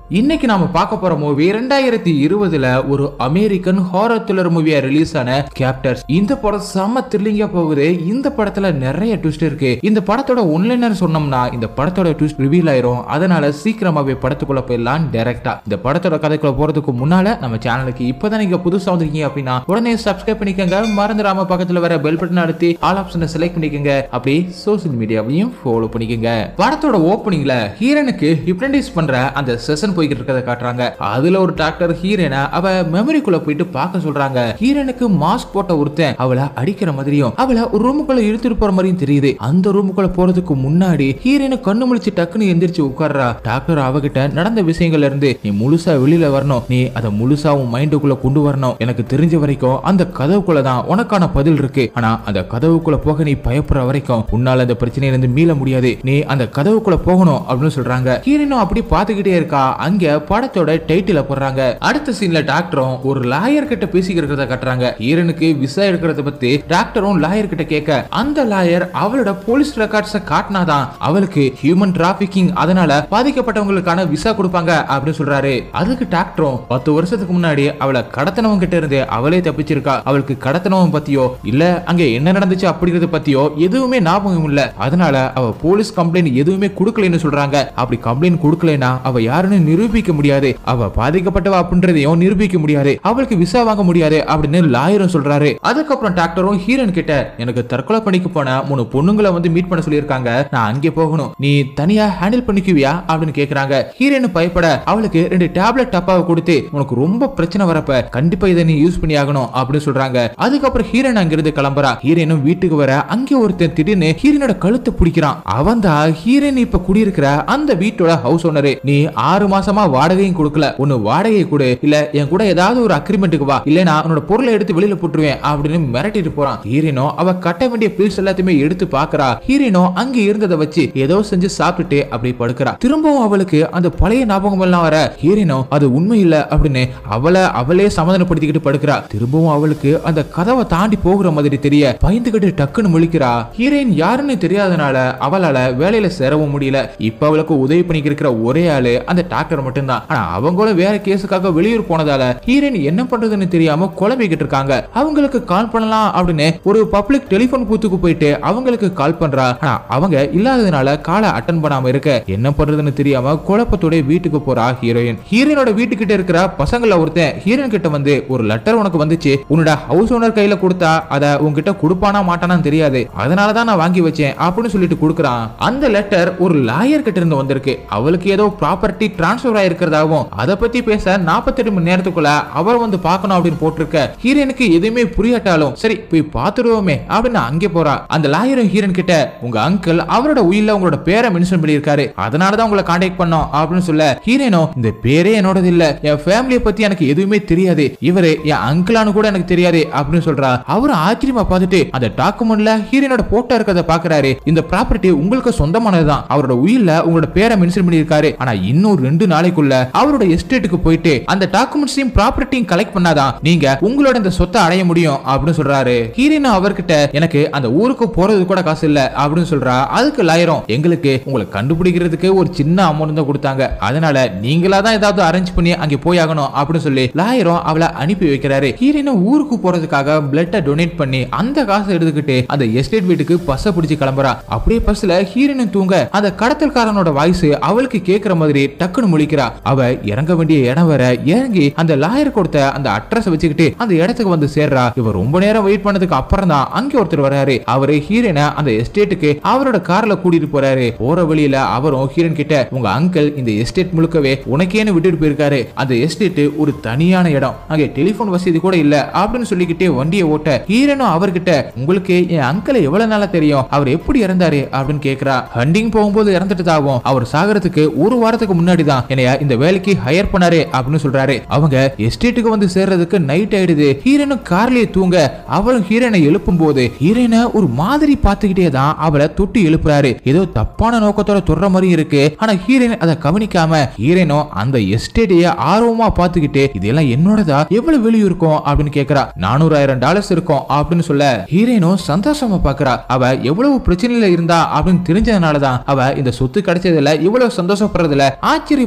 இன்னைக்கு நாம பார்க்க போற மூவி ரெண்டாயிரத்தி இருபதுல ஒரு அமெரிக்கன் ஹாரர் த்ரில்லர் மூவியா ரிலீஸ் ஆன கேப்டர்ஸ் இந்த படம் செம்ம த்ரில்லிங்கா போகுது இந்த படத்துல நிறைய ட்விஸ்ட் இருக்கு இந்த படத்தோட ஒன்லைனர் சொன்னோம்னா இந்த படத்தோட ட்விஸ்ட் ரிவீல் ஆயிரும் அதனால சீக்கிரமாவே படத்துக்குள்ள போயிடலாம் டைரக்டா இந்த படத்தோட கதைக்குள்ள போறதுக்கு முன்னால நம்ம சேனலுக்கு இப்பதான் நீங்க புதுசா வந்திருக்கீங்க அப்படின்னா உடனே சப்ஸ்கிரைப் பண்ணிக்கோங்க மறந்துடாம பக்கத்துல வர பெல் பட்டன் அழுத்தி ஆல் ஆப்ஷனை செலக்ட் பண்ணிக்கோங்க அப்படி சோசியல் மீடியாவையும் ஃபாலோ பண்ணிக்கோங்க படத்தோட ஓப்பனிங்ல ஹீரனுக்கு ஹிப்னடைஸ் பண்ற அந்த செஷன் போய்கிட்டு இருக்கத காட்டுறாங்க அதுல ஒரு டாக்டர் ஹீரனை அவ மெமரிக்குள்ள போயிட்டு பார்க்க சொல்றாங்க ஹீரனுக்கு மாஸ்க் போட்ட ஒருத்தன் அவளை அடிக்கிற மாதிரியும் அவளை ஒரு ரூமுக்குள்ள இழுத்துட்டு போற மாதிரியும் தெரியுது அந்த ரூமுக்குள்ள போறதுக்கு முன்னாடி ஹீரனு கண்ணு முழிச்சு டக்குன்னு எந்திரிச்சு உட்கார்றா டாக்டர் அவகிட்ட நடந்த விஷயங்கள்ல இருந்து நீ முழுசா வெளியில வரணும் நீ அதை முழுசா உன் மைண்டுக்குள்ள கொண்டு வரணும் எனக்கு தெரிஞ்ச வரைக்கும் அந்த கதவுக்குள்ள தான் உனக்கான பதில் இருக்கு ஆனா அந்த கதவுக்குள்ள போக நீ பயப்படுற வரைக்கும் உன்னால அந்த பிரச்சனையில இருந்து மீள முடியாது நீ அந்த கதவுக்குள்ள போகணும் அப்படின்னு சொல்றாங்க ஹீரனும் அப்படி பாத்துக்கிட்டே இருக்கா அங்க படத்தோட டைட்டில போடுறாங்க அடுத்த சீன்ல டாக்டரும் ஒரு லாயர் கிட்ட பேசிக்கிறத கட்டுறாங்க ஹீரனுக்கு விசா எடுக்கிறத பத்தி டாக்டரும் லாயர் கிட்ட கேட்க அந்த லாயர் அவளோட போலீஸ் ரெக்கார்ட்ஸ காட்டினாதான் அவளுக்கு ஹியூமன் டிராபிகிங் அதனால பாதிக்கப்பட்டவங்களுக்கான விசா கொடுப்பாங்க அப்படின்னு சொல்றாரு அதுக்கு டாக்டரும் பத்து வருஷத்துக்கு முன்னாடி அவளை கடத்தினவங்க கிட்ட இருந்து அவளே தப்பிச்சிருக்கா அவளுக்கு கடத்தினவன் பத்தியோ இல்ல அங்க என்ன நடந்துச்சு அப்படிங்கறத பத்தியோ எதுவுமே ஞாபகம் இல்ல அதனால அவ போலீஸ் கம்ப்ளைண்ட் எதுவுமே கொடுக்கலன்னு சொல்றாங்க அப்படி கம்ப்ளைண்ட் கொடுக்கலனா அவ யாருன்னு நிரூபிக்க முடியாது அவ பாதிக்கப்பட்டவ அப்படின்றதையும் நிரூபிக்க முடியாது அவளுக்கு விசா வாங்க முடியாது அப்படின்னு லாயரும் சொல்றாரு அதுக்கப்புறம் டாக்டரும் ஹீரோன் கிட்ட எனக்கு தற்கொலை பண்ணிக்க போன மூணு பொண்ணுங்களை வந்து மீட் பண்ண சொல்லியிருக்காங்க நான் அங்கே போகணும் நீ தனியா ஹேண்டில் பண்ணிக்குவியா அப்படின்னு கேக்குறாங்க ஹீரோயின் பயப்பட அவளுக்கு ரெண்டு டேப்லெட் டப்பாவை கொடுத்து உனக்கு ரொம்ப பிரச்சனை வரப்ப கண்டிப்பா இதை நீ யூஸ் பண்ணி ஆகணும் அப்படின்னு சொல்றாங்க அதுக்கப்புறம் ஹீரோயின் அங்கிருந்து கிளம்புறா ஹீரோயினும் வீட்டுக்கு வர அங்கே ஒருத்தன் திடீர்னு ஹீரோனோட கழுத்தை பிடிக்கிறான் அவன் தான் ஹீரோயின் இப்ப குடியிருக்கிற அந்த வீட்டோட ஹவுஸ் ஓனரு நீ ஆறு மாசமா வாடகையும் கொடுக்கல ஒன்னு வாடகை கொடு இல்ல என் கூட ஏதாவது ஒரு அக்ரிமெண்ட்டுக்கு வா இல்லனா உன்னோட பொருளை எடுத்து வெளியில போட்டுருவேன் அப்படின்னு மிரட்டிட்டு போறான் ஹீரோயினோ அவ கட்ட வேண்டிய பில்ஸ் எல்லாத்தையுமே எடுத்து பாக்குறா ஹீரோயினோ அங்க இருந்ததை வச்சு ஏதோ செஞ்சு சாப்பிட்டுட்டு அப்படி படுக்கிறா திரும்பவும் அவளுக்கு அந்த பழைய ஞாபகம் எல்லாம் வர ஹீரோயினோ அது உண்மை இல்ல அப்படின்னு அவளை அவளே சமாதானப்படுத்திக்கிட்டு படுக்கிறா திரும்பவும் அவளுக்கு அந்த கதவை தாண்டி போகிற மாதிரி தெரிய பயந்துகிட்டு டக்குன்னு முழிக்கிறா ஹீரோயின் யாருன்னு தெரியாதனால அவளால வேலையில சேரவும் முடியல இப்ப அவளுக்கு உதவி பண்ணிக்கிட்டு இருக்கிற ஒரே ஆளு அந்த டாக்டர் மட்டும்தான் ஆனா அவங்களும் வேற கேஸுக்காக வெளியூர் போனதால ஹீரோயின் என்ன பண்றதுன்னு தெரியாம குழம்பிக்கிட்டு இருக்காங்க அவங்களுக்கு கால் பண்ணலாம் அப்படின்னு ஒரு பப்ளிக் டெலிபோன் பூத்துக்கு போயிட்டு அவங்களுக்கு கால் பண்றா ஆனா அவங்க இல்லாததுனால காலை அட்டன் பண்ணாம இருக்க என்ன பண்றதுன்னு தெரியாம குழப்பத்தோட வீட்டுக்கு போறா ஹீரோயின் ஹீரோயினோட வீட்டுக்கிட்ட இருக்கிற பசங்கள ஒருத்தன் ஹீரோயின் கிட்ட வந்து ஒரு லெட்டர் உனக்கு வந்துச்சு உன்னோட ஹவுஸ் ஓனர் கையில கொடுத்தா அத உன்கிட்ட கொடுப்பானா மாட்டானான்னு தெரியாது அதனாலதான் நான் வாங்கி வச்சேன் அப்படின்னு சொல்லிட்டு கொடுக்குறான் அந்த லெட்டர் ஒரு லாயர் கிட்ட இருந்து வந்திருக்கு அவளுக்கு ஏதோ ப்ராப்பர்ட்டி டிரான்ஸ்ஃபர் ஆயிருக்கிறதாவும் அதை பத்தி பேச 48 மணி நேரத்துக்குள்ள அவர் வந்து பார்க்கணும் அப்படின்னு போட்டிருக்க ஹீரோனுக்கு எதுவுமே புரியாட்டாலும் சரி போய் பார்த்துடுவோமே அப்படின்னு அங்கே போறா அந்த லாயரும் ஹீரோன் கிட்ட உங்க அங்கிள் அவரோட உயில்ல உங்களோட பேரை மென்ஷன் பண்ணியிருக்காரு அதனாலதான் உங்களை கான்டாக்ட் பண்ணோம் அப்படின்னு சொல்ல ஹீரோனோ இந்த பேரே என்னோடது இல்ல என் ஃபேமிலியை பத்தி எனக்கு எதுவுமே தெரியாது இவரு என் அங்கிளானு கூட எனக்கு தெரியாது அப்படின்னு சொல்றா அவரும் ஆச்சரியமா பார்த்துட்டு அந்த டாக்குமெண்ட்ல ஹீரோனோட போட்டோ இருக்கிறத பாக்குறாரு இந்த ப்ராப்பர்ட்டி உங்களுக்கு சொந்தமானதுதான் அவரோட உயில்ல உங்களோட பேரை மென்ஷன் பண்ணியிருக்காரு ஆனா இன்னும் ரெண்டு நாளைக்குள்ள அவரோட எஸ்டேட்டுக்கு போயிட்டு அந்த டாக்குமெண்ட்ஸையும் ப்ராப்பர்ட்டியும் கலெக்ட் பண்ணாதான் நீங்க உங்களோட இந்த சொத்தை அடைய முடியும் அப்படின்னு சொல்றாரு ஹீரோயின் அவர்கிட்ட எனக்கு அந்த ஊருக்கு போறது கூட காசு இல்ல அப்படின்னு சொல்றா அதுக்கு லாயரும் எங்களுக்கு உங்களை கண்டுபிடிக்கிறதுக்கு ஒரு சின்ன அமௌண்ட் தான் கொடுத்தாங்க அதனால நீங்களா தான் ஏதாவது அரேஞ்ச் பண்ணி அங்கே போய் ஆகணும் அப்படின்னு சொல்லி லாயரும் அவளை அனுப்பி வைக்கிறாரு ஹீரோயின் ஊருக்கு போறதுக்காக பிளட்டை டொனேட் பண்ணி அந்த காசை எடுத்துக்கிட்டு அந்த எஸ்டேட் வீட்டுக்கு பஸ்ஸை பிடிச்சு கிளம்புறா அப்படியே பஸ்ல ஹீரோயின் தூங்க அந்த கடத்தல்காரனோட வாய்ஸ் அவளுக்கு கேக்குற மாதிரி டக்குன்னு முழிக்கிறா அவ இறங்க வேண்டிய இடம் வர இறங்கி அந்த லாயர் கொடுத்த அந்த அட்ரஸ் வச்சுக்கிட்டு அந்த இடத்துக்கு வந்து சேர்றா இவ ரொம்ப நேரம் வெயிட் பண்ணதுக்கு அப்புறம் தான் அங்க ஒருத்தர் வராரு அவரு ஹீரோனை அந்த எஸ்டேட்டுக்கு அவரோட கார்ல கூட்டிட்டு போறாரு போற வழியில அவரும் ஹீரோன் கிட்ட உங்க அங்கிள் இந்த எஸ்டேட் முழுக்கவே உனக்கேன்னு விட்டுட்டு போயிருக்காரு அந்த எஸ்டேட் ஒரு தனியான இடம் அங்க டெலிபோன் வசதி கூட இல்ல அப்படின்னு சொல்லிக்கிட்டே வண்டியை ஓட்ட ஹீரோனும் அவர்கிட்ட உங்களுக்கு என் அங்கிளை எவ்வளவு நாளா தெரியும் அவர் எப்படி இறந்தாரு அப்படின்னு கேக்குறா ஹண்டிங் போகும்போது இறந்துட்டதாகவும் அவர் சாகறதுக்கு ஒரு வாரத்துக்கு முன்னாடி தான் என்னைய இந்த வேலைக்கு ஹையர் பண்ணாரு அப்படின்னு சொல்றாரு அவங்க எஸ்டேட்டுக்கு வந்து சேர்றதுக்கு நைட் ஆயிடுது ஹீரோனும் கார்லயே தூங்க அவளும் ஹீரோனை எழுப்பும் போது ஹீரோனை ஒரு மாதிரி பார்த்துக்கிட்டே தான் அவளை தொட்டி எழுப்புறாரு ஏதோ தப்பான நோக்கத்தோட தொடுற மாதிரி இருக்கு ஆனா ஹீரோயின் அதை கவனிக்காம ஹீரோனும் அந்த எஸ்டேட்டைய ஆர்வமா பார்த்துக்கிட்டு இதெல்லாம் என்னோடதா எவ்வளவு வெளியூர் இருக்கும் அப்படின்னு கேக்குறா நானூறாயிரம் டாலர்ஸ் இருக்கும் அப்படின்னு சொல்ல ஹீரோயினும் சந்தோஷமா பாக்குறா அவ எவ்வளவு பிரச்சனையில இருந்தா அப்படின்னு தெரிஞ்சதுனாலதான் அவ இந்த சொத்து கிடைச்சதுல இவ்வளவு சந்தோஷப்படுறதுல ஆச்சரியப்படுற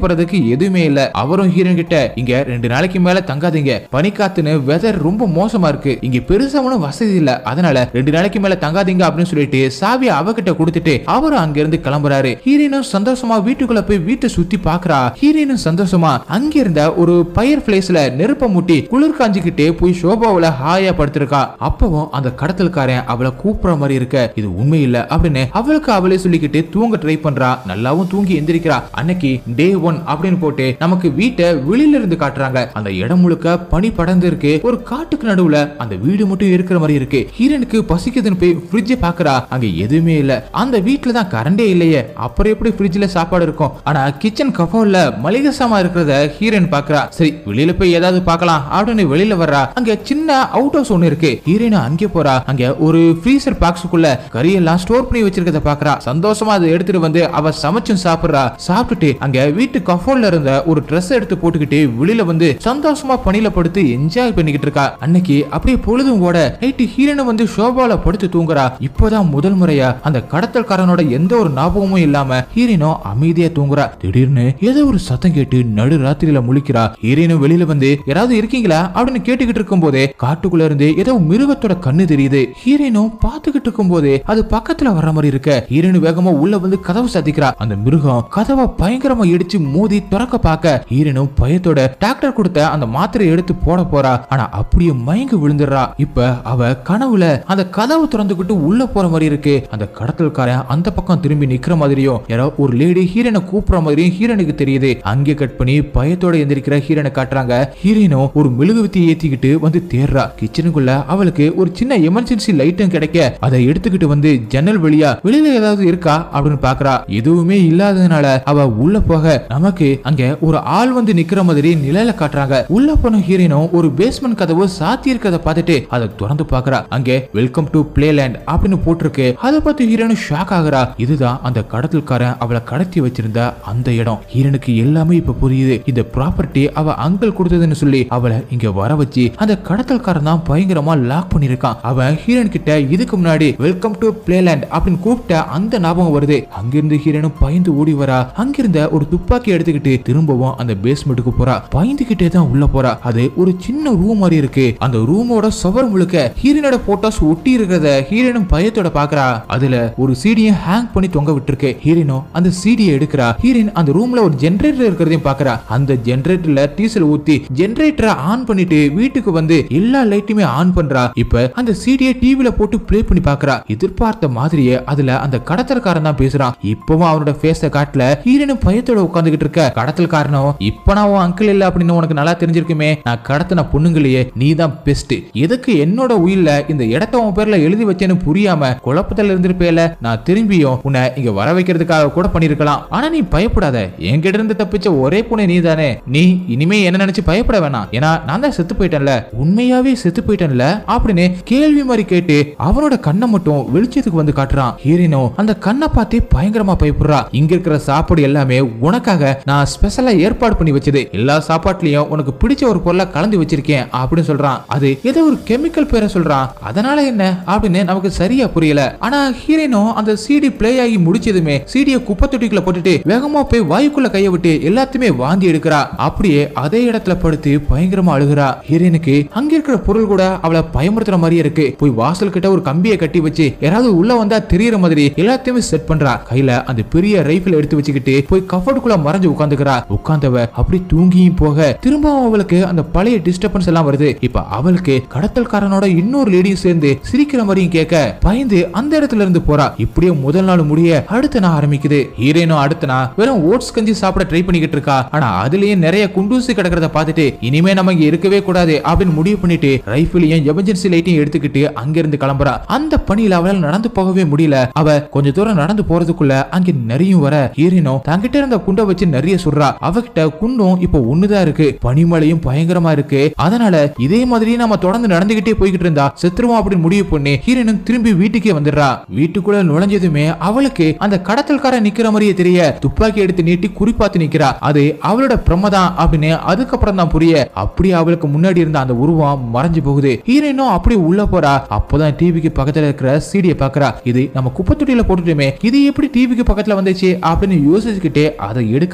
சாப்பிடறதுக்கு எதுவுமே இல்ல அவரும் ஹீரோயின் கிட்ட இங்க ரெண்டு நாளைக்கு மேல தங்காதீங்க பனிக்காத்துன்னு வெதர் ரொம்ப மோசமா இருக்கு இங்க பெருசா ஒண்ணும் வசதி இல்ல அதனால ரெண்டு நாளைக்கு மேல தங்காதீங்க அப்படின்னு சொல்லிட்டு சாவியை அவகிட்ட கொடுத்துட்டு அவரும் அங்க இருந்து கிளம்புறாரு ஹீரோயினும் சந்தோஷமா வீட்டுக்குள்ள போய் வீட்டை சுத்தி பாக்குறா ஹீரோயினும் சந்தோஷமா அங்க இருந்த ஒரு பயர் பிளேஸ்ல நெருப்ப மூட்டி குளிர் காஞ்சிக்கிட்டே போய் சோபாவுல ஹாயா படுத்திருக்கா அப்பவும் அந்த கடத்தல்காரன் அவளை கூப்பிடுற மாதிரி இருக்க இது உண்மை இல்ல அப்படின்னு அவளுக்கு அவளே சொல்லிக்கிட்டு தூங்க ட்ரை பண்றா நல்லாவும் தூங்கி எந்திரிக்கிறா அன்னைக்கு டே ஒன் அப்படின்னு போட்டு நமக்கு வீட்டை வெளியில இருந்து காட்டுறாங்க அந்த இடம் முழுக்க பனி படர்ந்து இருக்கு ஒரு காட்டுக்கு நடுவுல அந்த வீடு மட்டும் இருக்கிற மாதிரி இருக்கு ஹீரனுக்கு பசிக்குதுன்னு போய் ஃப்ரிட்ஜை பாக்குறா அங்க எதுவுமே இல்ல அந்த வீட்டுல தான் கரண்டே இல்லையே அப்புறம் எப்படி ஃப்ரிட்ஜ்ல சாப்பாடு இருக்கும் ஆனா கிச்சன் கஃபோல்ல மளிகை சாமான் இருக்கிறத ஹீரோயின் பாக்குறா சரி வெளியில போய் ஏதாவது பார்க்கலாம் அப்படின்னு வெளியில வர்றா அங்க சின்ன அவுட் ஹவுஸ் ஒண்ணு இருக்கு ஹீரோயின் அங்கே போறா அங்க ஒரு ஃப்ரீசர் பாக்ஸுக்குள்ள கறியெல்லாம் ஸ்டோர் பண்ணி வச்சிருக்கத பாக்குறா சந்தோஷமா அதை எடுத்துட்டு வந்து அவ சமைச்சும் சாப்பிடுறா சாப்பிட்டுட்டு அங்க வீட்டு கஃபோல்ல இருந்த ஒரு ட்ரெஸ் எடுத்து போட்டுக்கிட்டு வெளியில வந்து சந்தோஷமா பணியில படுத்து என்ஜாய் பண்ணிக்கிட்டு இருக்கா அன்னைக்கு அப்படியே பொழுதும் ஓட நைட்டு ஹீரோனும் வந்து ஷோபால படுத்து தூங்குறா இப்போதான் முதல் முறையா அந்த கடத்தல்காரனோட எந்த ஒரு ஞாபகமும் இல்லாம ஹீரோனும் அமைதியா தூங்குறா திடீர்னு ஏதோ ஒரு சத்தம் கேட்டு நடு ராத்திரியில முழிக்கிறா ஹீரோனும் வெளியில வந்து யாராவது இருக்கீங்களா அப்படின்னு கேட்டுக்கிட்டு இருக்கும் போதே காட்டுக்குள்ள இருந்து ஏதோ மிருகத்தோட கண்ணு தெரியுது ஹீரோனும் பாத்துக்கிட்டு இருக்கும் போதே அது பக்கத்துல வர்ற மாதிரி இருக்க ஹீரோனு வேகமா உள்ள வந்து கதவு சத்திக்கிறா அந்த மிருகம் கதவை பயங்கரமா இடிச்சு மோதி திறக்க பார்க்க ஹீரோனும் பயத்தோட டாக்டர் கொடுத்த அந்த மாத்திரையை எடுத்து போட போறா ஆனா அப்படியே மயங்கி விழுந்துடுறா இப்ப அவ கனவுல அந்த கதவு திறந்துகிட்டு உள்ள போற மாதிரி இருக்கு அந்த கடத்தல்காரன் அந்த பக்கம் திரும்பி நிக்கிற மாதிரியும் யாரோ ஒரு லேடி ஹீரோனை கூப்பிடுற மாதிரியும் ஹீரோனுக்கு தெரியுது அங்கே கட் பண்ணி பயத்தோட எந்திரிக்கிற ஹீரோனை காட்டுறாங்க ஹீரோனும் ஒரு மெழுகுவத்தி ஏத்திக்கிட்டு வந்து தேர்றா கிச்சனுக்குள்ள அவளுக்கு ஒரு சின்ன எமர்ஜென்சி லைட்டும் கிடைக்க அதை எடுத்துக்கிட்டு வந்து ஜன்னல் வழியா வெளியில ஏதாவது இருக்கா அப்படின்னு பாக்குறா எதுவுமே இல்லாததுனால அவ உள்ள போக நமக்கு அங்க ஒரு ஆள் வந்து நிக்கிற மாதிரி நிழல காட்டுறாங்க உள்ள போன ஹீரோனும் ஒரு பேஸ்மெண்ட் கதவு சாத்தி இருக்கத பார்த்துட்டு அதை திறந்து பாக்குறா அங்கே வெல்கம் டு பிளேலேண்ட் அப்படின்னு போட்டிருக்கு அதை பார்த்து ஹீரோனும் ஷாக் ஆகுறா இதுதான் அந்த கடத்தல்காரன் அவளை கடத்தி வச்சிருந்த அந்த இடம் ஹீரோனுக்கு எல்லாமே இப்ப புரியுது இந்த ப்ராப்பர்ட்டி அவ அங்கிள் கொடுத்ததுன்னு சொல்லி அவளை இங்க வர வச்சு அந்த கடத்தல்காரன் தான் பயங்கரமா லாக் பண்ணிருக்கான் அவன் ஹீரோன் கிட்ட இதுக்கு முன்னாடி வெல்கம் டு பிளேலேண்ட் அப்படின்னு கூப்பிட்ட அந்த ஞாபகம் வருது அங்கிருந்து ஹீரோனும் பயந்து ஓடி வரா அங்கிருந்த ஒரு துப்பாக்கி எடுத்துக்கிட்டு திரும்பவும் அந்த பேஸ்மெண்ட்டுக்கு போறா பயந்துகிட்டே தான் உள்ள போறா அது ஒரு சின்ன ரூம் மாதிரி இருக்கு அந்த ரூமோட சுவர் முழுக்க ஹீரோனோட போட்டோஸ் ஒட்டி இருக்கிறத ஹீரோனும் பயத்தோட பாக்குறா அதுல ஒரு சீடியை ஹேங் பண்ணி தொங்க விட்டுருக்கு ஹீரோனும் அந்த சீடியை எடுக்கிறா ஹீரோயின் அந்த ரூம்ல ஒரு ஜெனரேட்டர் இருக்கிறதையும் பாக்குறா அந்த ஜெனரேட்டர்ல டீசல் ஊத்தி ஜெனரேட்டரை ஆன் பண்ணிட்டு வீட்டுக்கு வந்து எல்லா லைட்டுமே ஆன் பண்றா இப்ப அந்த சீடியை டிவில போட்டு ப்ளே பண்ணி பாக்குறா எதிர்பார்த்த மாதிரியே அதுல அந்த கடத்தல்காரன் தான் பேசுறான் இப்பவும் அவனோட ஃபேஸ காட்டல ஹீரோனும் பயத்தோட உட்காந்துக்கிட்டு இருக்க கடத்தல்காரனும் இப்ப நான் உன் அங்கிள் இல்ல அப்படின்னு உனக்கு நல்லா தெரிஞ்சிருக்குமே நான் கடத்தின பொண்ணுங்களையே நீ தான் பெஸ்ட் எதுக்கு என்னோட உயில்ல இந்த இடத்த உன் பேர்ல எழுதி வச்சேன்னு புரியாம குழப்பத்துல இருந்திருப்பேல நான் திரும்பியும் உன்னை இங்க வர வைக்கிறதுக்காக கூட பண்ணிருக்கலாம் ஆனா நீ பயப்படாத என்கிட்ட இருந்து தப்பிச்ச ஒரே பூனை நீ தானே நீ இனிமே என்ன நினைச்சு பயப்பட வேணாம் ஏன்னா நான் தான் செத்து போயிட்டேன்ல உண்மையாவே செத்து போயிட்டேன்ல அப்படின்னு கேள்வி மாதிரி கேட்டு அவனோட கண்ணை மட்டும் வெளிச்சத்துக்கு வந்து காட்டுறான் ஹீரோனோ அந்த கண்ணை பார்த்தே பயங்கரமா பயப்படுறா இங்க இருக்கிற சாப்பாடு எல்லாமே உனக்காக நான் ஸ்பெஷலா ஏற்பாடு பண்ணி வச்சது எல்லா சாப்பாட்டுலயும் உனக்கு பிடிச்ச ஒரு பொருளை கலந்து வச்சிருக்கேன் அப்படின்னு சொல்றான் அது ஏதோ ஒரு கெமிக்கல் பேரை சொல்றான் அதனால என்ன அப்படின்னு நமக்கு சரியா புரியல ஆனா ஹீரோனோ அந்த சிடி பிளே ஆகி முடிச்சதுமே சிடியை குப்பை தொட்டிக்குள்ள போட்டுட்டு வேகமா போய் வாயுக்குள்ள கைய விட்டு எல்லாத்தையுமே வாந்தி எடுக்கிறா அப்படியே அதே இடத்துல படுத்து பயங்கரமா அழுகுறா ஹீரோனுக்கு அங்க இருக்கிற பொருள் கூட அவளை பயமுறுத்துற மாதிரியே இருக்கு போய் வாசல் கிட்ட ஒரு கம்பியை கட்டி வச்சு யாராவது உள்ள வந்தா தெரியற மாதிரி எல்லாத்தையுமே செட் பண்றா கையில அந்த பெரிய ரைபிள் எடுத்து வச்சுக்கிட்டு போய் கஃபர்டுக்குள்ள மறைஞ்சு உட்காந்துக்கிறா உட்கார்ந்தவ அப்படி தூங்கியும் போக திரும்பவும் அவளுக்கு அந்த பழைய டிஸ்டர்பன்ஸ் எல்லாம் வருது இப்ப அவளுக்கு கடத்தல்காரனோட இன்னொரு லேடியும் சேர்ந்து சிரிக்கிற மாதிரியும் கேட்க பயந்து அந்த இடத்துல இருந்து போறா இப்படியே முதல் நாள் முடிய அடுத்த நாள் ஆரம்பிக்குது ஹீரோனும் அடுத்த நாள் வெறும் ஓட்ஸ் கஞ்சி சாப்பிட ட்ரை பண்ணிக்கிட்டு இருக்கா ஆனா அதுலயே நிறைய குண்டூசி கிடக்கிறத பார்த்துட்டு இனிமே நம்ம இங்க இருக்கவே கூடாது அப்படின்னு முடிவு பண்ணிட்டு ரைபிளையும் எமர்ஜென்சி லைட்டையும் எடுத்துக்கிட்டு அங்கிருந்து கிளம்புறா அந்த பணியில அவளால் நடந்து போகவே முடியல அவ கொஞ்ச தூரம் நடந்து போறதுக்குள்ள அங்க நிறைய வர ஹீரோனும் தங்கிட்ட இருந்த குண்டை வச்சு நிறைய சுடுறா அவகிட்ட குண்டும் இப்போ ஒண்ணுதான் இருக்கு பனிமழையும் பயங்கரமா இருக்கு அதனால இதே மாதிரி நம்ம தொடர்ந்து நடந்துகிட்டே போய்கிட்டு இருந்தா செத்துருவோம் அப்படின்னு முடிவு பண்ணி ஹீரோனும் திரும்பி வீட்டுக்கே வந்துடுறா வீட்டுக்குள்ள நுழைஞ்சதுமே அவளுக்கு அந்த கடத்தல்காரன் நிக்கிற மாதிரியே தெரிய துப்பாக்கி எடுத்து நீட்டி குறிப்பாத்து நிக்கிறா அது அவளோட பிரமதான் அப்படின்னு அதுக்கப்புறம் தான் புரிய அப்படியே அவளுக்கு முன்னாடி இருந்த அந்த உருவம் மறைஞ்சு போகுது ஹீரோயினும் அப்படியே உள்ள போறா அப்போதான் டிவிக்கு பக்கத்துல இருக்கிற சீடியை பாக்குறா இது நம்ம குப்பை தொட்டியில போட்டுட்டோமே இது எப்படி டிவிக்கு பக்கத்துல வந்துச்சு அப்படின்னு யோசிச்சுக்கிட்டே அதை எடுக்கிற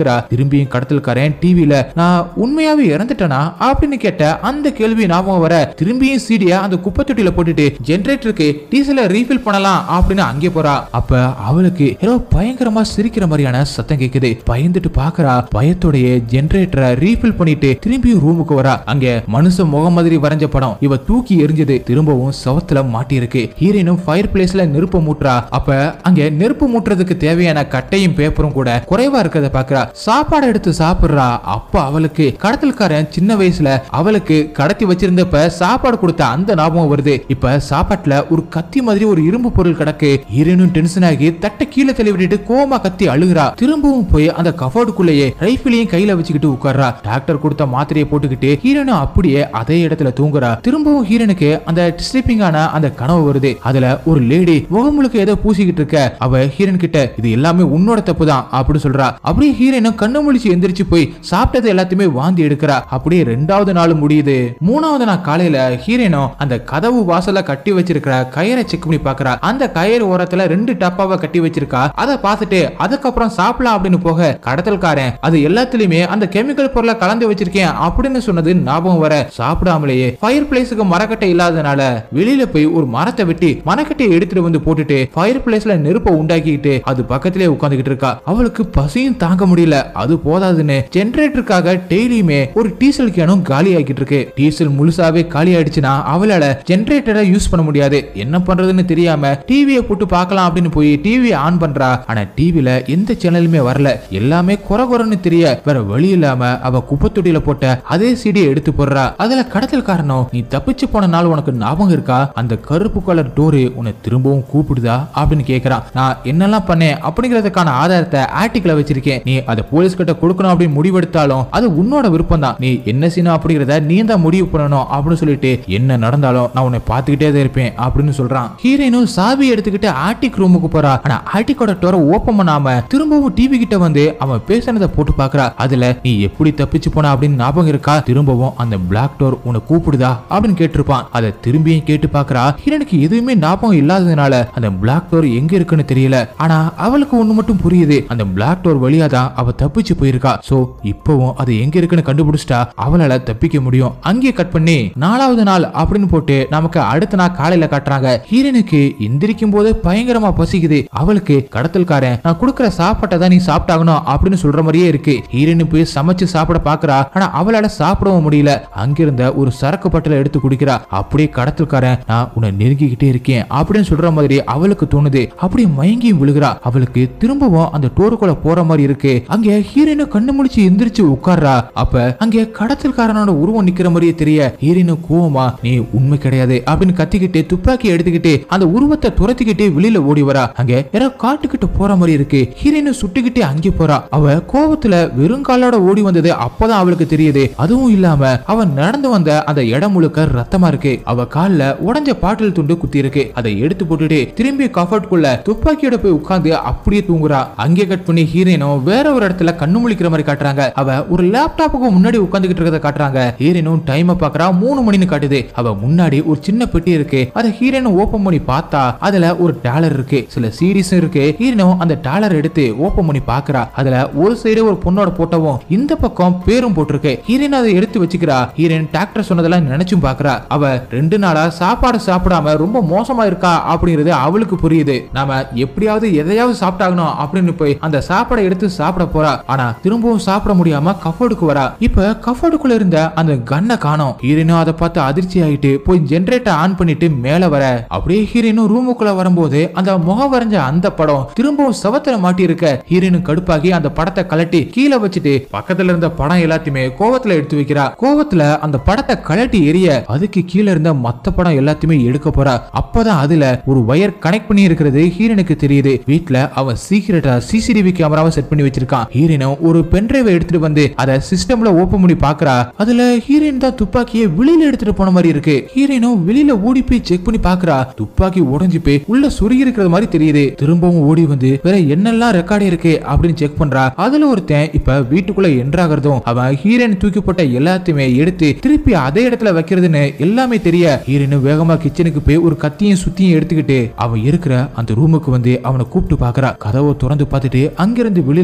பாக்குறா திரும்பியும் கடத்தல்காரன் டிவில நான் உண்மையாவே இறந்துட்டேனா அப்படின்னு கேட்ட அந்த கேள்வி ஞாபகம் வர திரும்பியும் சீடிய அந்த குப்பை தொட்டியில போட்டுட்டு ஜெனரேட்டருக்கு டீசலை ரீஃபில் பண்ணலாம் அப்படின்னு அங்கே போறா அப்ப அவளுக்கு ஏதோ பயங்கரமா சிரிக்கிற மாதிரியான சத்தம் கேக்குது பயந்துட்டு பாக்குறா பயத்தோடைய ஜெனரேட்டரை ரீஃபில் பண்ணிட்டு திரும்பியும் ரூமுக்கு வரா அங்க மனுஷ முகம் மாதிரி வரைஞ்ச படம் இவ தூக்கி எரிஞ்சது திரும்பவும் சவத்துல மாட்டி இருக்கு ஹீரோயினும் ஃபயர் பிளேஸ்ல நெருப்பு மூட்டுறா அப்ப அங்க நெருப்பு மூட்டுறதுக்கு தேவையான கட்டையும் பேப்பரும் கூட குறைவா இருக்கிறத பாக்குறா சாப்பாடு எடுத்து சாப்பிடுறா அப்ப அவளுக்கு கடத்தல்காரன் சின்ன வயசுல அவளுக்கு கடத்தி வச்சிருந்தப்ப சாப்பாடு கொடுத்த அந்த ஞாபகம் வருது இப்ப சாப்பாட்டுல ஒரு கத்தி மாதிரி ஒரு இரும்பு பொருள் கிடக்கு ஹீரோயினும் டென்ஷன் ஆகி தட்டை கீழே தள்ளி விட்டுட்டு கோமா கத்தி அழுகுறா திரும்பவும் போய் அந்த கஃபோர்டுக்குள்ளேயே ரைஃபிளையும் கையில வச்சுக்கிட்டு உட்கார்றா டாக்டர் கொடுத்த மாத்திரையை போட்டுக்கிட்டு ஹீரோனும் அப்படியே அதே இடத்துல தூங்குறா திரும்பவும் ஹீரோனுக்கு அந்த ஸ்லீப்பிங்கான அந்த கனவு வருது அதுல ஒரு லேடி முகம் முழுக்க ஏதோ பூசிக்கிட்டு இருக்க அவ ஹீரோன் கிட்ட இது எல்லாமே உன்னோட தப்பு தான் அப்படி சொல்றா அப்படியே ஹீரோனும் கண்ணு முழிச்சு எந்திரிச்சு போய் சாப்பிட்டது எல்லாத்தையுமே வாந்தி எடுக்கிறா அப்படியே ரெண்டாவது நாள் முடியுது மூணாவது நாள் காலையில ஹீரோனும் அந்த கதவு வாசல்ல கட்டி வச்சிருக்கிற கயிறை செக் பண்ணி பாக்குறா அந்த கயிறு ஓரத்துல ரெண்டு டப்பாவை கட்டி வச்சிருக்கா அதை பார்த்துட்டு அதுக்கப்புறம் சாப்பிடலாம் அப்படின்னு போக கடத்தல்காரன் அது எல்லாத்துலயுமே அந்த கெமிக்கல் பொருளை கலந்து வச்சிருக்கேன் அப்படின்னு சொன்னது ஞாபகம் வர சாப்பிடாமலேயே ஃபயர் பிளேஸுக்கு மரக்கட்டை இல்லாதனால வெளியில போய் ஒரு மரத்தை வெட்டி மரக்கட்டையை எடுத்துட்டு வந்து போட்டுட்டு ஃபயர் பிளேஸ்ல நெருப்பை உண்டாக்கிட்டு அது பக்கத்திலே உட்காந்துக்கிட்டு இருக்கா அவளுக்கு பசியும் தாங்க முடியல அது போதாதுன்னு ஜெனரேட்டருக்காக டெய்லியுமே ஒரு டீசல் கேனும் காலி ஆகிட்டு இருக்கு டீசல் முழுசாவே காலி ஆயிடுச்சுன்னா அவளால ஜெனரேட்டரை யூஸ் பண்ண முடியாது என்ன பண்றதுன்னு தெரியாம டிவியை போட்டு பார்க்கலாம் அப்படின்னு போய் டிவியை ஆன் பண்றா ஆனா டிவில எந்த சேனலுமே வரல எல்லாமே குறை குறைன்னு தெரிய வேற வழி இல்லாம அவ குப்பத்தொட்டியில போட்ட அதே சீடியை எடுத்து போடுறா அதுல கடத்தல் காரணம் நீ தப்பிச்சு போன நாள் உனக்கு ஞாபகம் இருக்கா அந்த கருப்பு கலர் டோரு உன்னை திரும்பவும் கூப்பிடுதா அப்படின்னு கேக்குறான் நான் என்னெல்லாம் பண்ணேன் அப்படிங்கறதுக்கான ஆதாரத்தை ஆர்டிக்கல வச்சிருக்கேன் நீ அதை போலீஸ் கிட்ட கொடுக்கணும் அப்படின்னு முடிவெடுத்தாலும் அது உன்னோட விருப்பம் தான் நீ என்ன செய்யணும் அப்படிங்கறத நீ தான் முடிவு பண்ணணும் அப்படின்னு சொல்லிட்டு என்ன நடந்தாலும் நான் உன்னை பார்த்துக்கிட்டே தான் இருப்பேன் அப்படின்னு சொல்றான் ஹீரோயினும் சாவி எடுத்துக்கிட்டு ஆர்டிக் ரூமுக்கு போறா ஆனா ஆர்டிக்கோட டோரை ஓபன் பண்ணாம திரும்பவும் டிவி கிட்ட வந்து அவன் பேசுனதை போட்டு பாக்குறா அதுல நீ எப்படி தப்பிச்சு போன அப்படின்னு ஞாபகம் இருக்கா திரும்பவும் அந்த பிளாக் டோர் உன்னை கூப்பிடுதா அப்படின்னு கேட்டிருப்பான் அதை திரும்பியும் கேட்டு பாக்குறா ஹீரோனுக்கு எதுவுமே ஞாபகம் இல்லாததுனால அந்த பிளாக் டோர் எங்க இருக்குன்னு தெரியல ஆனா அவளுக்கு ஒண்ணு மட்டும் புரியுது அந்த பிளாக் டோர் வழியா தான் அவ தப்பிச்சு போயிருக்கா சோ இப்பவும் அது எங்க இருக்குன்னு கண்டுபிடிச்சிட்டா அவளால தப்பிக்க முடியும் அங்கே கட் பண்ணி நாலாவது நாள் அப்படின்னு போட்டு நமக்கு அடுத்த நாள் காலையில காட்டுறாங்க ஹீரோனுக்கு எந்திரிக்கும் போது பயங்கரமா பசிக்குது அவளுக்கு கடத்தல்காரன் நான் கொடுக்குற சாப்பாட்டை தான் நீ சாப்பிட்டாகணும் அப்படின்னு சொல்ற மாதிரியே இருக்கு ஹீரோனு போய் சமைச்சு சாப்பிட பாக்குறா ஆனா அவளால சாப்பிடவும் முடியல அங்கிருந்த ஒரு சரக்கு பட்டலை எடுத்து குடிக்கிறா அப்படியே கடத்தல்காரன் நான் உன்னை நெருங்கிக்கிட்டே இருக்கேன் அப்படின்னு சொல்ற மாதிரி அவளுக்கு தோணுது அப்படியே மயங்கியும் விழுகிறா அவளுக்கு திரும்பவும் அந்த டோருக்குள்ள போற மாதிரி இருக்கு அங்க ஹீரோனு கண்ணு முழிச்சு எந்திரிச்சு உட்கார்றா அப்ப அங்க கடத்தல்காரனோட உருவம் நிக்கிற மாதிரியே தெரிய ஹீரோனு கோவமா நீ உண்மை கிடையாது அப்படின்னு கத்திக்கிட்டு துப்பாக்கி எடுத்துக்கிட்டு அந்த உருவத்தை துரத்திக்கிட்டு வெளியில ஓடி வரா அங்க யாரோ காட்டுக்கிட்டு போற மாதிரி இருக்கு ஹீரோனு சுட்டுக்கிட்டே அங்கே போறா அவ கோவத்துல வெறும் காலோட ஓடி வந்தது அப்பதான் அவளுக்கு தெரியுது அதுவும் இல்லாம அவ நடந்து வந்த அந்த இடம் முழுக்க ரத்தமா இருக்கு அவ கால்ல உடைஞ்ச பாட்டில் துண்டு குத்தி இருக்கு அதை எடுத்து போட்டுட்டு திரும்பி கஃபர்ட்குள்ள துப்பாக்கியோட போய் உட்கார்ந்து அப்படியே தூங்குறா அங்கே கட் பண்ணி ஹீரோனும் வேற ஒரு இடத்துல கண்ணு முழிக்கிற மாதிரி காட்டுறாங்க அவ ஒரு லேப்டாப்புக்கு முன்னாடி உட்காந்துக்கிட்டு இருக்கிறத காட்டுறாங்க ஹீரோனும் டைமை பாக்குறா மூணு மணின்னு காட்டுது அவ முன்னாடி ஒரு சின்ன பெட்டி இருக்கு அதை ஹீரோனும் ஓபன் பண்ணி பார்த்தா அதுல ஒரு டாலர் இருக்கு சில சீரீஸும் இருக்கு ஹீரோனும் அந்த டாலர் எடுத்து ஓபன் பண்ணி பாக்குறா அதுல ஒரு சைடு ஒரு பொண்ணோட போட்டோவும் இந்த பக்கம் பேரும் போட்டிருக்கு ஹீரோயின் அதை எடுத்து வச்சுக்கிறா ஹீரோயின் டாக்டர் சொன்னதெல்லாம் நினைச்சும் பாக்குறா அவ ரெண்டு நாளா சாப்பாடு சாப்பிடாம ரொம்ப மோசமா இருக்கா அப்படிங்கிறது அவளுக்கு புரியுது நாம எப்படியாவது எதையாவது சாப்பிட்டாகணும் அப்படின்னு போய் அந்த சாப்பாடை எடுத்து சாப்பிட போறா ஆனா திரும்பவும் சாப்பிட முடியாம கஃபோர்டுக்கு வரா இப்ப கஃபோர்டுக்குள்ள இருந்த அந்த கன்னை காணோம் ஹீரோனும் அதை பார்த்து அதிர்ச்சி ஆயிட்டு போய் ஜெனரேட்டர் ஆன் பண்ணிட்டு மேல வர அப்படியே ஹீரோனும் ரூமுக்குள்ள வரும்போது அந்த முகம் வரைஞ்ச அந்த படம் திரும்பவும் சவத்துல மாட்டி இருக்க ஹீரோனும் கடுப்பாகி அந்த படத்தை கலட்டி கீழே வச்சுட்டு பக்கத்துல இருந்த படம் எல்லாத்தையுமே கோவத்துல எடுத்து வைக்கிறா கோவத்துல அந்த படத்தை கலட்டி எரிய அதுக்கு கீழே இருந்த மத்த படம் எல்லாத்தையுமே எடுக்க போறா அப்பதான் அதுல ஒரு வயர் கனெக்ட் பண்ணி இருக்கிறது ஹீரோனுக்கு தெரியுது வீட்ல அவன் சீக்கிரட்டா சிசிடிவி கேமராவை செட் பண்ணி வச்சிருக்கான் ஹீரோனும் ஒரு பென்டிரைவை எடுத்துட்டு வந்து அதை சிஸ்டம்ல ஓபன் பண்ணி பாக்குறா அதுல ஹீரோயின் தான் துப்பாக்கியை வெளியில எடுத்துட்டு போன மாதிரி இருக்கு ஹீரோயினும் வெளியில ஓடி போய் செக் பண்ணி பாக்குறா துப்பாக்கி உடைஞ்சு போய் உள்ள சுருகி இருக்கிறது மாதிரி தெரியுது திரும்பவும் ஓடி வந்து வேற என்னெல்லாம் ரெக்கார்டு இருக்கு அப்படின்னு செக் பண்றா அதுல ஒருத்தன் இப்ப வீட்டுக்குள்ள என்ட்ராகிறதும் அவன் ஹீரோயின் தூக்கி போட்ட எல்லாத்தையுமே எடுத்து திருப்பி அதே இடத்துல வைக்கிறதுன்னு எல்லாமே தெரிய ஹீரோயின் வேகமா கிச்சனுக்கு போய் ஒரு கத்தியும் சுத்தியும் எடுத்துக்கிட்டு அவன் இருக்கிற அந்த ரூமுக்கு வந்து அவனை கூப்பிட்டு பாக்குறா கதவை திறந்து பார்த்துட்டு அங்கிருந்து வெளியில வந்து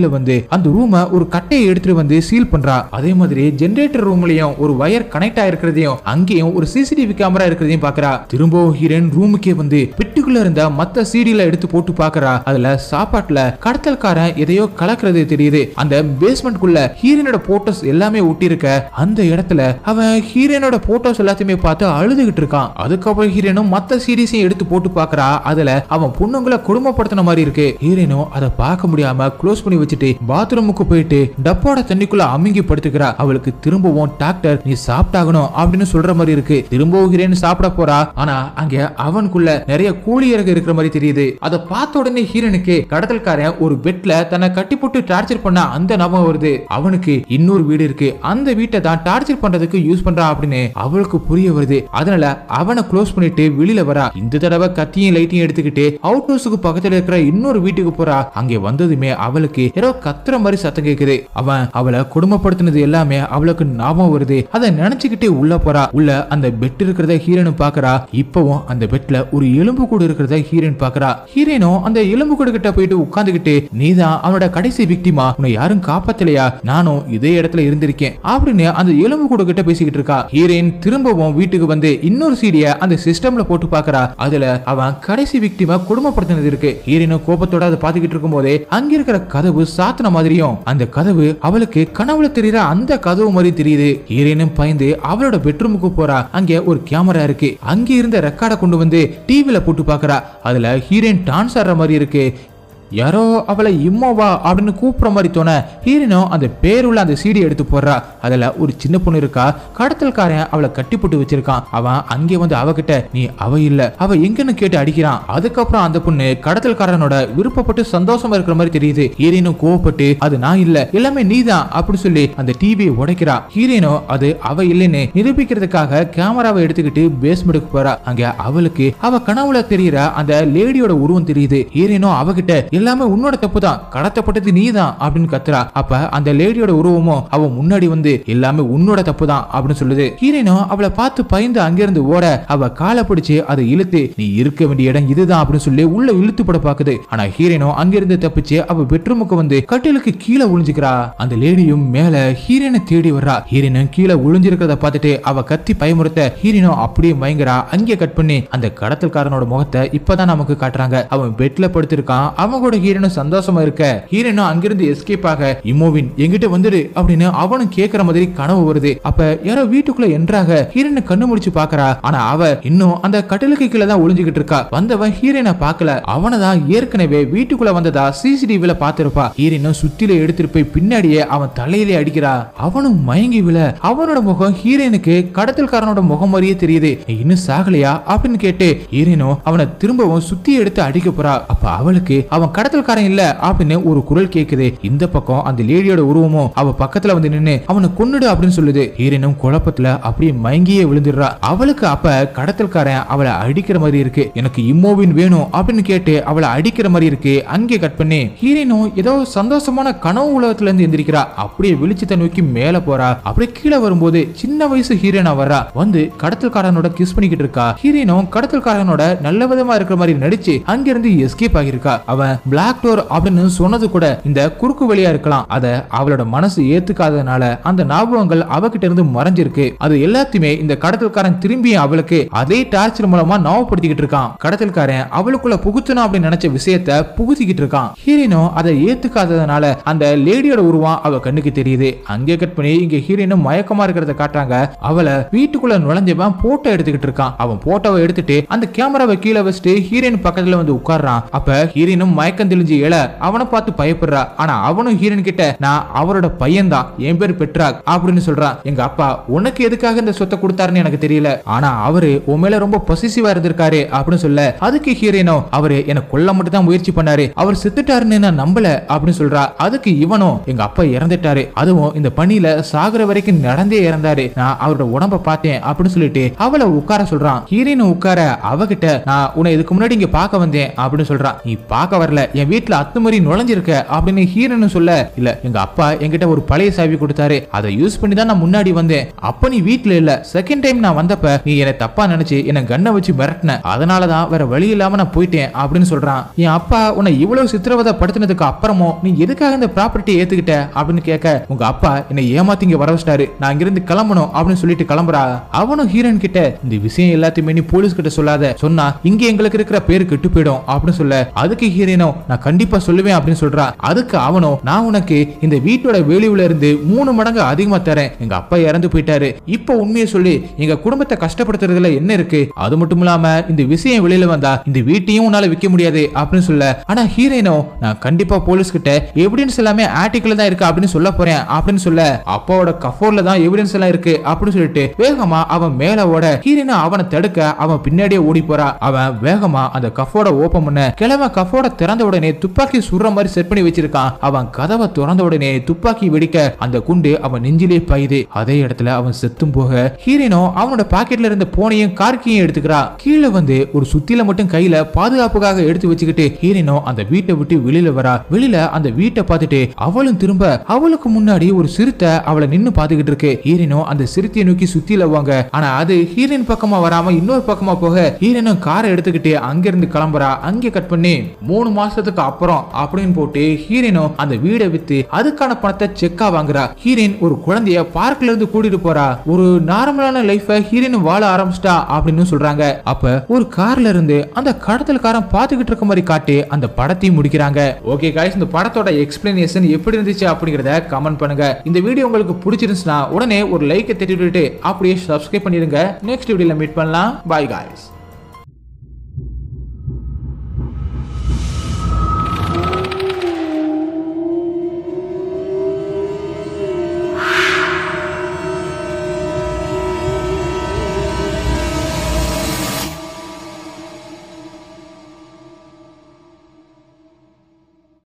அந்த ரூமை ஒரு கட்டையை எடுத்துட்டு வந்து சீல் பண்றா அதே மாதிரி ஜெனரேட்டர் ரூம்லயும் ஒரு வயர் கனெக்ட் ஆயிருக்கிறதையும் அங்கேயும் ஒரு சிசிடிவி கேமரா இருக்கிறதையும் பாக்குறா திரும்பவும் ஹீரோயின் ரூமுக்கே வந்து பெட்டுக்குள்ள இருந்த மத்த சீடில எடுத்து போட்டு பாக்குறா அதுல சாப்பாட்டுல கடத்தல்காரன் எதையோ கலக்கிறது தெரியுது அந்த பேஸ்மெண்ட்குள்ள ஹீரோனோட போட்டோஸ் எல்லாமே ஒட்டி இருக்க அந்த இடத்துல அவன் ஹீரோனோட போட்டோஸ் எல்லாத்தையுமே பார்த்து அழுதுகிட்டு இருக்கான் அதுக்கப்புறம் ஹீரோனும் மத்த சீரீஸையும் எடுத்து போட்டு பாக்குறா அதுல அவன் பொண்ணுங்களை கொடுமைப்படுத்தின மாதிரி இருக்கு ஹீரோனும் அதை பார்க்க முடியாம க்ளோஸ் பண்ணி வச்சுட்டு பாத்ரூமுக்கு போயிட்டு டப்போட தண்ணிக்குள்ள அமுங்கி படுத்துக்கிறா அவளுக்கு திரும்பவும் டாக்டர் நீ சாப்பிட்டாகணும் அப்படின்னு சொல்ற மாதிரி இருக்கு திரும்பவும் ஹீரோயின் சாப்பிட போறா ஆனா அங்க அவனுக்குள்ள நிறைய கூலி இறகு இருக்கிற மாதிரி தெரியுது அதை பார்த்த உடனே ஹீரோனுக்கு கடத்தல்காரன் ஒரு பெட்ல தன்னை கட்டி போட்டு டார்ச்சர் பண்ண அந்த ஞாபகம் வருது அவனுக்கு இன்னொரு வீடு இருக்கு அந்த வீட்டை தான் டார்ச்சர் பண்றதுக்கு யூஸ் பண்றான் அப்படின்னு அவளுக்கு புரிய வருது அதனால அவனை க்ளோஸ் பண்ணிட்டு வெளியில வரா இந்த தடவை கத்தியும் லைட்டையும் எடுத்துக்கிட்டு அவுட் ஹவுஸுக்கு பக்கத்துல இருக்கிற இன்னொரு வீட்டுக்கு போறா அங்கே வந்ததுமே அவளுக்கு ஏதோ கத்துற மாதிரி சத்தம் கேக்குது அவன் அவளை கொடுமைப்படுத்தினது எல்லாமே அவளுக்கு ஞாபகம் வருது அதை நினைச்சுக்கிட்டே உள்ள போறா உள்ள அந்த பெட் இருக்கிறத ஹீரோனும் பாக்குறா இப்பவும் அந்த பெட்ல ஒரு எலும்பு கூடு இருக்கிறத ஹீரோயின் பாக்குறா ஹீரோனும் அந்த எலும்பு கூடு கிட்ட போயிட்டு உட்கார்ந்துகிட்டு நீதான் அவனோட கடைசி விக்டிமா உன்னை யாரும் காப்பாத்தலையா நானும் இதே இடத்துல இருந்திருக்கேன் அப்படின்னு அந்த எலும்பு கூடு கிட்ட பேசிக்கிட்டு இருக்கா ஹீரோயின் திரும்பவும் வீட்டுக்கு வந்து இன்னொரு சீடிய அந்த சிஸ்டம்ல போட்டு பாக்குறா அதுல அவன் கடைசி விக்டிமா குடும்பப்படுத்தினது இருக்கு ஹீரோயினும் கோபத்தோட அதை பாத்துக்கிட்டு இருக்கும் போதே அங்க இருக்கிற கதவு சாத்தின மாதிரியும் அந்த கதவு அவளுக்கு கனவுல தெரியற அந்த கதவு மாதிரி தெரியுது ஹீரோயினும் பயந்து அவளோட பெட்ரூமுக்கு போறா அங்க ஒரு கேமரா இருக்கு அங்க இருந்த ரெக்கார்டை கொண்டு வந்து டிவில போட்டு பாக்குறா அதுல ஹீரோயின் டான்ஸ் ஆடுற மாதிரி இருக்கு யாரோ அவளை இம்மோவா அப்படின்னு கூப்பிடுற மாதிரி தோண ஹீரோனும் அந்த பேருள்ள அந்த சீடி எடுத்து போடுறா அதுல ஒரு சின்ன பொண்ணு இருக்கா கடத்தல்காரன் அவளை கட்டி போட்டு வச்சிருக்கான் அவன் அங்கே வந்து அவகிட்ட நீ அவ இல்ல அவ எங்கன்னு கேட்டு அடிக்கிறான் அதுக்கப்புறம் அந்த பொண்ணு கடத்தல்காரனோட விருப்பப்பட்டு சந்தோஷமா இருக்கிற மாதிரி தெரியுது ஹீரோனும் கோவப்பட்டு அது நான் இல்ல எல்லாமே நீதான் அப்படின்னு சொல்லி அந்த டிவியை உடைக்கிறா ஹீரோனோ அது அவ இல்லைன்னு நிரூபிக்கிறதுக்காக கேமராவை எடுத்துக்கிட்டு பேஸ்மெண்ட்டுக்கு போறா அங்க அவளுக்கு அவ கனவுல தெரியற அந்த லேடியோட உருவம் தெரியுது ஹீரோனோ அவகிட்ட எல்லாமே உன்னோட தப்பு தான் கடத்தப்பட்டது நீதான் அப்படின்னு கத்துறா அப்ப அந்த லேடியோட உருவமும் அவ முன்னாடி வந்து எல்லாமே உன்னோட தப்பு தான் அப்படின்னு சொல்லுது ஹீரோனும் அவளை பார்த்து பயந்து அங்கிருந்து ஓட அவ காலை பிடிச்சு அதை இழுத்து நீ இருக்க வேண்டிய இடம் இதுதான் அப்படின்னு சொல்லி உள்ள இழுத்து பட பாக்குது ஆனா ஹீரோனும் அங்கிருந்து தப்பிச்சு அவ பெட்ரூமுக்கு வந்து கட்டிலுக்கு கீழே ஒளிஞ்சுக்கிறா அந்த லேடியும் மேல ஹீரோனை தேடி வர்றா ஹீரோனும் கீழே ஒளிஞ்சிருக்கிறத பார்த்துட்டு அவ கத்தி பயமுறுத்த ஹீரோனும் அப்படியே மயங்குறா அங்கே கட் பண்ணி அந்த கடத்தல்காரனோட முகத்தை இப்பதான் நமக்கு காட்டுறாங்க அவன் பெட்ல படுத்திருக்கான் அவன் கூட ஹீரோனும் சந்தோஷமா இருக்க ஹீரோனும் அங்கிருந்து எஸ்கேப் ஆக இமோவின் எங்கிட்ட வந்துடு அப்படின்னு அவனும் கேக்குற மாதிரி கனவு வருது அப்ப யாரோ வீட்டுக்குள்ள என்றாக ஹீரோனை கண்ணு முடிச்சு பாக்குறா ஆனா அவ இன்னும் அந்த கட்டிலுக்கு கீழே தான் ஒளிஞ்சுகிட்டு இருக்கா வந்தவன் ஹீரோனை பார்க்கல அவனை தான் ஏற்கனவே வீட்டுக்குள்ள வந்ததா சிசிடிவில பாத்திருப்பா ஹீரோனும் சுத்தில எடுத்துட்டு போய் பின்னாடியே அவன் தலையிலே அடிக்கிறா அவனும் மயங்கி விழ அவனோட முகம் ஹீரோனுக்கு கடத்தல்காரனோட முகம் மாதிரியே தெரியுது "நீ இன்னும் சாகலையா அப்படின்னு கேட்டு ஹீரோனும் அவனை திரும்பவும் சுத்தி எடுத்து அடிக்க போறா அப்ப அவளுக்கு அவன் கடத்தல்காரன் இல்ல அப்படின்னு ஒரு குரல் கேக்குது இந்த பக்கம் அந்த லேடியோட உருவமும் அவ பக்கத்துல வந்து நின்னு அவனை கொன்னுடு அப்படின்னு சொல்லுது ஹீரோனும் குழப்பத்துல அப்படியே மயங்கியே விழுந்துடுறா அவளுக்கு அப்ப கடத்தல்காரன் அவளை அடிக்கிற மாதிரி இருக்கு எனக்கு இம்மோவின் வேணும் அப்படின்னு கேட்டு அவளை அடிக்கிற மாதிரி இருக்கு அங்கே கட் பண்ணி ஹீரோனும் ஏதோ சந்தோஷமான கனவு உலகத்துல இருந்து எந்திரிக்கிறா அப்படியே வெளிச்சத்தை நோக்கி மேல போறா அப்படியே கீழே வரும்போது சின்ன வயசு ஹீரோனா வர்றா வந்து கடத்தல்காரனோட கிஸ் பண்ணிக்கிட்டு இருக்கா ஹீரோனும் கடத்தல்காரனோட நல்ல விதமா இருக்கிற மாதிரி நடிச்சு அங்கிருந்து எஸ்கேப் ஆகியிருக்கா அவன் பிளாக் டோர் அப்படின்னு சொன்னது கூட இந்த குறுக்கு வழியா இருக்கலாம் அத அவளோட மனசு ஏத்துக்காததுனால அந்த ஞாபகங்கள் அவகிட்ட இருந்து மறைஞ்சிருக்கு அது எல்லாத்தையுமே இந்த கடத்தல்காரன் திரும்பி அவளுக்கு அதே டார்ச்சர் மூலமா ஞாபகப்படுத்திக்கிட்டு இருக்கான் கடத்தல்காரன் அவளுக்குள்ள புகுத்தணும் அப்படின்னு நினைச்ச விஷயத்த புகுத்திக்கிட்டு இருக்கான் ஹீரோனும் அதை ஏத்துக்காததுனால அந்த லேடியோட உருவம் அவ கண்ணுக்கு தெரியுது அங்கே கட் பண்ணி இங்க ஹீரோனும் மயக்கமா இருக்கிறத காட்டுறாங்க அவளை வீட்டுக்குள்ள நுழைஞ்சவன் போட்டோ எடுத்துக்கிட்டு இருக்கான் அவன் போட்டோவை எடுத்துட்டு அந்த கேமராவை கீழே வச்சுட்டு ஹீரோயின் பக்கத்துல வந்து உட்கார்றான் அப்ப ஹீரோனும் மயக்கம் தெளிஞ்சு எழ அவனை பார்த்து பயப்படுறா ஆனா அவனும் ஹீரோயின் கிட்ட நான் அவரோட பையன் தான் என் பேர் பெட்ராக் அப்படின்னு சொல்றான் எங்க அப்பா உனக்கு எதுக்காக இந்த சொத்தை கொடுத்தாருன்னு எனக்கு தெரியல ஆனா அவரு உன் மேல ரொம்ப பொசிசிவா இருந்திருக்காரு அப்படின்னு சொல்ல அதுக்கு ஹீரோயினோ அவரு என்ன கொல்ல மட்டும் தான் முயற்சி பண்ணாரு அவர் செத்துட்டாருன்னு நான் நம்பல அப்படின்னு சொல்றா அதுக்கு இவனும் எங்க அப்பா இறந்துட்டாரு அதுவும் இந்த பணியில சாகுற வரைக்கும் நடந்தே இறந்தாரு நான் அவரோட உடம்ப பார்த்தேன் அப்படின்னு சொல்லிட்டு அவளை உட்கார சொல்றான் ஹீரோயின் உட்கார அவகிட்ட நான் உன்னை இதுக்கு முன்னாடி இங்க பார்க்க வந்தேன் அப்படின்னு சொல்றான் நீ பார்க்க வரல என் வீட்டுல அத்துமறி நுழைஞ்சிருக்க அப்படின்னு ஹீரோன்னு சொல்ல இல்ல எங்க அப்பா என்கிட்ட ஒரு பழைய சாவி கொடுத்தாரு அதை யூஸ் பண்ணி தான் நான் முன்னாடி வந்தேன் அப்ப நீ வீட்டுல இல்ல செகண்ட் டைம் நான் வந்தப்ப நீ என்னை தப்பா நினைச்சு என்ன கண்ணை வச்சு மிரட்டின அதனாலதான் வேற வழி இல்லாம நான் போயிட்டேன் அப்படின்னு சொல்றான் என் அப்பா உன்னை இவ்வளவு சித்திரவதை படுத்தினதுக்கு அப்புறமும் நீ எதுக்காக இந்த ப்ராப்பர்ட்டி ஏத்துக்கிட்ட அப்படின்னு கேட்க உங்க அப்பா என்னை ஏமாத்தி இங்க வர வச்சிட்டாரு நான் இங்கிருந்து கிளம்பணும் அப்படின்னு சொல்லிட்டு கிளம்புறா அவனும் ஹீரோயின் கிட்ட இந்த விஷயம் எல்லாத்தையுமே நீ போலீஸ் கிட்ட சொல்லாத சொன்னா இங்க எங்களுக்கு இருக்கிற பேரு கெட்டு போயிடும் அப்படின்னு சொல்ல அதுக்கு ஹீரோயினும் நான் கண்டிப்பா சொல்லுவேன் அப்படின்னு சொல்றா அதுக்கு அவனும் நான் உனக்கு இந்த வீட்டோட வெளியூல இருந்து மூணு மடங்கு அதிகமா தரேன் எங்க அப்பா இறந்து போயிட்டாரு இப்போ உண்மையை சொல்லி எங்க குடும்பத்தை கஷ்டப்படுத்துறதுல என்ன இருக்கு அது மட்டும் இல்லாம இந்த விஷயம் வெளியில வந்தா இந்த வீட்டையும் உன்னால விற்க முடியாது அப்படின்னு சொல்ல ஆனா ஹீரோயினோ நான் கண்டிப்பா போலீஸ் கிட்ட எவிடன்ஸ் எல்லாமே ஆர்டிக்கல் தான் இருக்கு அப்படின்னு சொல்ல போறேன் அப்படின்னு சொல்ல அப்பாவோட கஃபோர்ல தான் எவிடன்ஸ் எல்லாம் இருக்கு அப்படின்னு சொல்லிட்டு வேகமா அவன் மேல ஓட ஹீரோயினோ அவனை தடுக்க அவன் பின்னாடியே ஓடி போறா அவன் வேகமா அந்த கஃபோட ஓபன் பண்ண கிழமை கஃபோட திறந்த உடனே துப்பாக்கி சுடுற மாதிரி செட் பண்ணி வச்சிருக்கான் அவன் கதவை திறந்த உடனே துப்பாக்கி வெடிக்க அந்த குண்டு அவன் நெஞ்சிலே பாயுது அதே இடத்துல அவன் செத்தும் போக ஹீரோயினோ அவனோட பாக்கெட்ல இருந்த போனையும் கார்க்கையும் எடுத்துக்கிறா கீழே வந்து ஒரு சுத்தில மட்டும் கையில பாதுகாப்புக்காக எடுத்து வச்சுக்கிட்டு ஹீரோயினோ அந்த வீட்டை விட்டு வெளியில வரா வெளியில அந்த வீட்டை பார்த்துட்டு அவளும் திரும்ப அவளுக்கு முன்னாடி ஒரு சிறுத்தை அவளை நின்னு பாத்துக்கிட்டு இருக்கு ஹீரோயினோ அந்த சிறுத்தையை நோக்கி சுத்தில வாங்க ஆனா அது ஹீரோயின் பக்கமா வராம இன்னொரு பக்கமா போக ஹீரோயினும் காரை எடுத்துக்கிட்டு அங்கிருந்து கிளம்புறா அங்கே கட் பண்ணி மூணு மாசத்துக்கு அப்புறம் அப்படின்னு போட்டு ஹீரோயினும் அந்த வீடை வித்து அதுக்கான பணத்தை செக்கா வாங்குறா ஹீரோயின் ஒரு குழந்தைய பார்க்ல இருந்து கூட்டிட்டு போறா ஒரு நார்மலான லைஃப ஹீரோயின் வாழ ஆரம்பிச்சிட்டா அப்படின்னு சொல்றாங்க அப்ப ஒரு கார்ல இருந்து அந்த கடத்தல்காரன் பாத்துக்கிட்டு இருக்க மாதிரி காட்டி அந்த படத்தையும் முடிக்கிறாங்க ஓகே காய்ஸ் இந்த படத்தோட எக்ஸ்பிளனேஷன் எப்படி இருந்துச்சு அப்படிங்கறத கமெண்ட் பண்ணுங்க இந்த வீடியோ உங்களுக்கு பிடிச்சிருந்துச்சுன்னா உடனே ஒரு லைக்கை தட்டி விட்டுட்டு அப்படியே சப்ஸ்கிரைப் பண்ணிடுங்க நெக்ஸ்ட் வீடியோல மீட் பண்ணலாம் பாய் காய்ஸ்